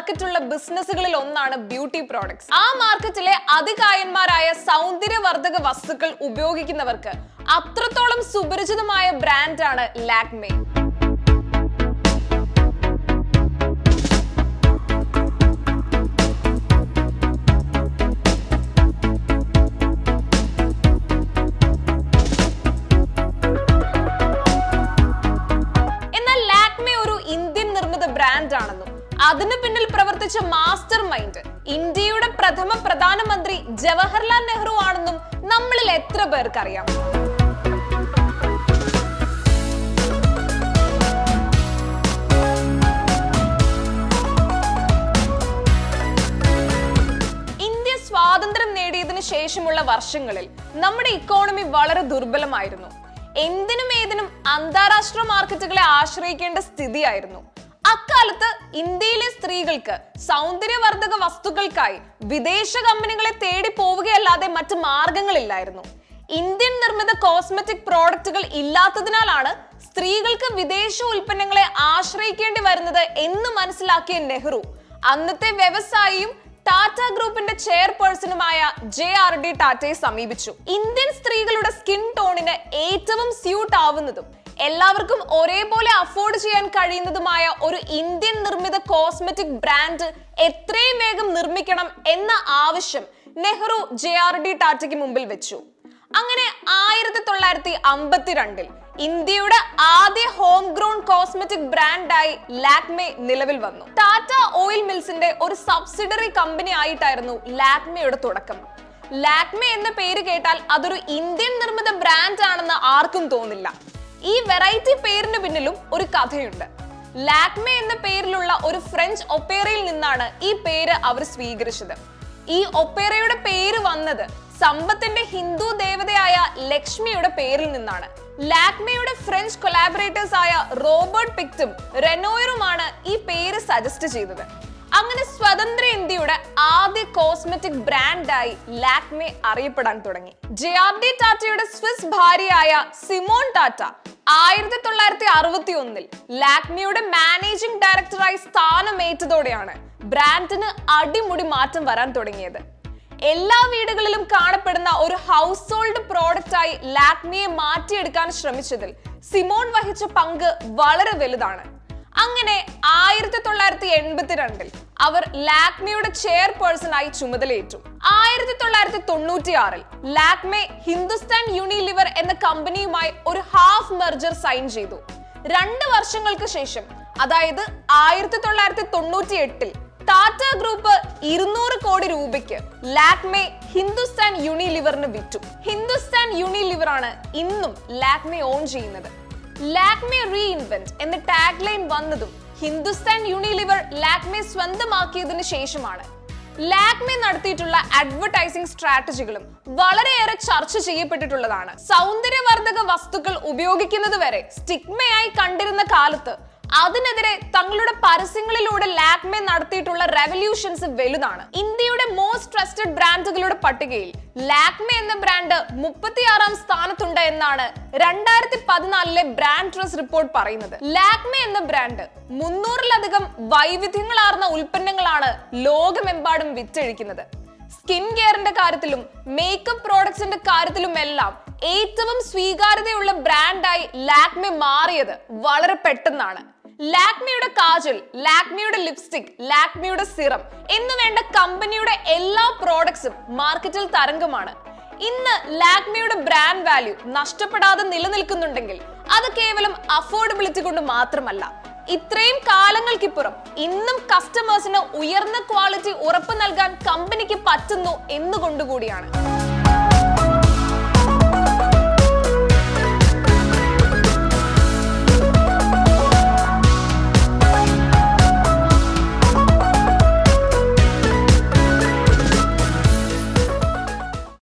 മാർക്കറ്റുള്ള ബിസിനസ്സുകളിൽ ഒന്നാണ് beauty products ആ മാർക്കറ്റിലെ അതികായന്മാരായ സൗന്ദര്യവർദ്ധക വസ്തുക്കൾ ഉപയോഗിക്കുന്നവർക്ക് അത്രത്തോളം സുപരിചിതമായ ബ്രാൻഡാണ് ലാക്മേ എന്നാൽ ലാക്മെ ഒരു ഇന്ത്യൻ നിർമ്മിത ബ്രാൻഡ് ആണെന്നും അതിനു പിന്നിൽ പ്രവർത്തിച്ച മാസ്റ്റർ മൈൻഡ് ഇന്ത്യയുടെ പ്രഥമ പ്രധാനമന്ത്രി ജവഹർലാൽ നെഹ്റു ആണെന്നും നമ്മളിൽ എത്ര പേർക്കറിയാം ഇന്ത്യ സ്വാതന്ത്ര്യം നേടിയതിനു ശേഷമുള്ള വർഷങ്ങളിൽ നമ്മുടെ ഇക്കോണമി വളരെ ദുർബലമായിരുന്നു എന്തിനും ഏതിനും അന്താരാഷ്ട്ര മാർക്കറ്റുകളെ ആശ്രയിക്കേണ്ട സ്ഥിതിയായിരുന്നു അക്കാലത്ത് ഇന്ത്യയിലെ സ്ത്രീകൾക്ക് സൗന്ദര്യവർദ്ധക വസ്തുക്കൾക്കായി വിദേശ കമ്പനികളെ തേടി പോവുകയല്ലാതെ മറ്റു മാർഗങ്ങളില്ലായിരുന്നു ഇന്ത്യൻ നിർമ്മിത കോസ്മെറ്റിക് പ്രോഡക്റ്റുകൾ ഇല്ലാത്തതിനാലാണ് സ്ത്രീകൾക്ക് വിദേശ ഉൽപ്പന്നങ്ങളെ ആശ്രയിക്കേണ്ടി വരുന്നത് എന്ന് മനസ്സിലാക്കിയ നെഹ്റു അന്നത്തെ വ്യവസായിയും ടാറ്റ ഗ്രൂപ്പിന്റെ ചെയർപേഴ്സണുമായ ജെ ആർ ഡി ടാറ്റയെ സമീപിച്ചു ഇന്ത്യൻ സ്ത്രീകളുടെ സ്കിൻ ടോണിന് ഏറ്റവും സ്യൂട്ട് ആവുന്നതും എല്ലാവർക്കും ഒരേപോലെ അഫോർഡ് ചെയ്യാൻ കഴിയുന്നതുമായ ഒരു ഇന്ത്യൻ നിർമ്മിത കോസ്മെറ്റിക് ബ്രാൻഡ് എത്രയും വേഗം നിർമ്മിക്കണം എന്ന ആവശ്യം നെഹ്റു ജെ ആർ ഡി ടാറ്റയ്ക്ക് മുമ്പിൽ വെച്ചു അങ്ങനെ ആയിരത്തി തൊള്ളായിരത്തി അമ്പത്തിരണ്ടിൽ ഇന്ത്യയുടെ ആദ്യ ഹോം ഗ്രോൺ കോസ്മെറ്റിക് ബ്രാൻഡായി ലാക്മെ നിലവിൽ വന്നു ടാറ്റ ഓയിൽ മിൽസിന്റെ ഒരു സബ്സിഡറി കമ്പനി ആയിട്ടായിരുന്നു ലാക്മയുടെ തുടക്കം ലാക്മെ എന്ന പേര് കേട്ടാൽ അതൊരു ഇന്ത്യൻ നിർമ്മിത ബ്രാൻഡ് ആണെന്ന് ആർക്കും തോന്നില്ല ഈ വെറൈറ്റി പേരിന് പിന്നിലും ഒരു കഥയുണ്ട് ലാക്മെ എന്ന പേരിലുള്ള ഒരു ഫ്രഞ്ച് ഒപ്പേറയിൽ നിന്നാണ് ഈ പേര് അവർ സ്വീകരിച്ചത് ഈ ഒപ്പേറയുടെ പേര് വന്നത് സമ്പത്തിന്റെ ഹിന്ദു ദേവതയായ ലക്ഷ്മിയുടെ പേരിൽ നിന്നാണ് ലാക്മയുടെ ഫ്രഞ്ച് കൊലാബറേറ്റേഴ്സ് ആയ റോബർട്ട് പിക്റ്റും റെനോയറുമാണ് ഈ പേര് സജസ്റ്റ് ചെയ്തത് അങ്ങനെ സ്വതന്ത്ര ഇന്ത്യയുടെ ആദ്യ കോസ്മെറ്റിക് ബ്രാൻഡായി ലാക്മെ അറിയപ്പെടാൻ തുടങ്ങി ജെ ആർ ഡി ടാറ്റയുടെ സ്വിസ് ഭാര്യയായ സിമോൺ ടാറ്റ ആയിരത്തി തൊള്ളായിരത്തി അറുപത്തി ഒന്നിൽ ലാക്മിയുടെ മാനേജിംഗ് ഡയറക്ടറായി സ്ഥാനമേറ്റതോടെയാണ് ബ്രാൻഡിന് അടിമുടി മാറ്റം വരാൻ തുടങ്ങിയത് എല്ലാ വീടുകളിലും കാണപ്പെടുന്ന ഒരു ഹൗസ് ഹോൾഡ് പ്രോഡക്റ്റായി ലാക്മിയെ മാറ്റിയെടുക്കാൻ ശ്രമിച്ചതിൽ സിമോൺ വഹിച്ച പങ്ക് വളരെ വലുതാണ് അങ്ങനെ ആയിരത്തി തൊള്ളായിരത്തി എൺപത്തിരണ്ടിൽ അവർ ലാക്മിയുടെ ചെയർപേഴ്സണായി ചുമതലയേറ്റു ആയിരത്തി തൊള്ളായിരത്തി തൊണ്ണൂറ്റി ആറിൽ ലാക്മെ ഹിന്ദുസ്ഥാൻ യൂണിലിവർ എന്ന കമ്പനിയുമായി ഒരു ഹാഫ് മെർജർ സൈൻ ചെയ്തു രണ്ട് വർഷങ്ങൾക്ക് ശേഷം അതായത് ആയിരത്തി തൊള്ളായിരത്തി തൊണ്ണൂറ്റി എട്ടിൽ ടാറ്റ ഗ്രൂപ്പ് ഇരുന്നൂറ് കോടി രൂപയ്ക്ക് ലാക്മെ ഹിന്ദുസ്ഥാൻ യൂണിലിവറിന് വിറ്റു ഹിന്ദുസ്ഥാൻ യൂണിലിവർ ആണ് ഇന്നും ലാക്മെ ഓൺ ചെയ്യുന്നത് ലാക്മെ റീഇൻവെന്റ് എന്ന ടാഗ് ലൈൻ വന്നതും ഹിന്ദുസ്ഥാൻ യൂണിലിവർ ലാക്മെ സ്വന്തമാക്കിയതിനു ശേഷമാണ് ലാക്മെ നടത്തിയിട്ടുള്ള അഡ്വർടൈസിംഗ് സ്ട്രാറ്റജികളും വളരെയേറെ ചർച്ച ചെയ്യപ്പെട്ടിട്ടുള്ളതാണ് സൗന്ദര്യവർദ്ധക വസ്തുക്കൾ ഉപയോഗിക്കുന്നത് വരെ സ്റ്റിഗ്മയായി കണ്ടിരുന്ന കാലത്ത് അതിനെതിരെ തങ്ങളുടെ പരസ്യങ്ങളിലൂടെ ലാക്മെ നടത്തിയിട്ടുള്ള റെവല്യൂഷൻസ് വലുതാണ് ഇന്ത്യയുടെ മോസ്റ്റ് ട്രസ്റ്റഡ് ബ്രാൻഡുകളുടെ പട്ടികയിൽ ലാക്മെ എന്ന ബ്രാൻഡ് മുപ്പത്തിയാറാം സ്ഥാനത്തുണ്ട് എന്നാണ് രണ്ടായിരത്തി പതിനാലിലെ ബ്രാൻഡ് ട്രസ്റ്റ് റിപ്പോർട്ട് പറയുന്നത് ലാക്മെ എന്ന ബ്രാൻഡ് മുന്നൂറിലധികം വൈവിധ്യങ്ങളാർന്ന ഉൽപ്പന്നങ്ങളാണ് ലോകമെമ്പാടും വിറ്റഴിക്കുന്നത് സ്കിൻ കെയറിന്റെ കാര്യത്തിലും മേക്കപ്പ് പ്രോഡക്ട്സിന്റെ കാര്യത്തിലുമെല്ലാം ഏറ്റവും സ്വീകാര്യതയുള്ള ബ്രാൻഡായി ലാക്മെ മാറിയത് വളരെ പെട്ടെന്നാണ് ലാക്മിയുടെ കാജൽ ലാക്മിയുടെ ലിപ്സ്റ്റിക് ലാക്മിയുടെ സിറം എന്ന് വേണ്ട കമ്പനിയുടെ എല്ലാ പ്രോഡക്ട്സും മാർക്കറ്റിൽ തരംഗമാണ് ഇന്ന് ലാക്മിയുടെ ബ്രാൻഡ് വാല്യൂ നഷ്ടപ്പെടാതെ നിലനിൽക്കുന്നുണ്ടെങ്കിൽ അത് കേവലം അഫോർഡബിലിറ്റി കൊണ്ട് മാത്രമല്ല ഇത്രയും കാലങ്ങൾക്കിപ്പുറം ഇന്നും കസ്റ്റമേഴ്സിന് ഉയർന്ന ക്വാളിറ്റി ഉറപ്പു നൽകാൻ കമ്പനിക്ക് പറ്റുന്നു എന്നുകൊണ്ടുകൂടിയാണ്